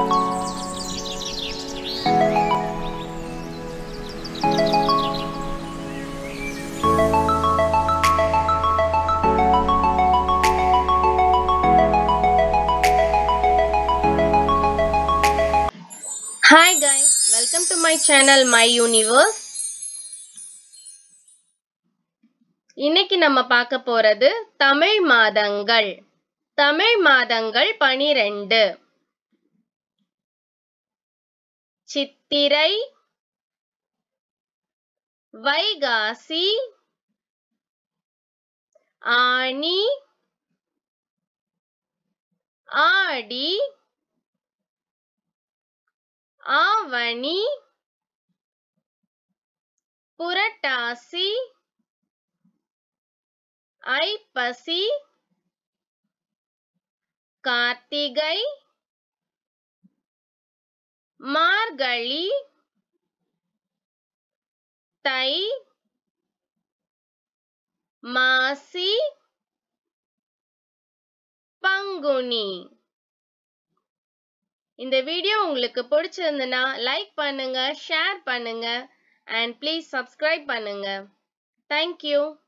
Hi guys, welcome to my channel My Universe. இன்னைக்கு நம்ம பார்க்க போறது தமிழ் மாதங்கள் தமிழ் மாதங்கள் பனிரெண்டு சித்திரை வைகாசி ஆனி ஆடி ஆவணி புரட்டாசி ஐப்பசி கார்த்திகை மார்கழி தை மாசி பங்குனி இந்த வீடியோ உங்களுக்கு பிடிச்சிருந்துன்னா லைக் பண்ணுங்க ஷேர் பண்ணுங்க அண்ட் ப்ளீஸ் சப்ஸ்கிரைப் பண்ணுங்க தேங்க்யூ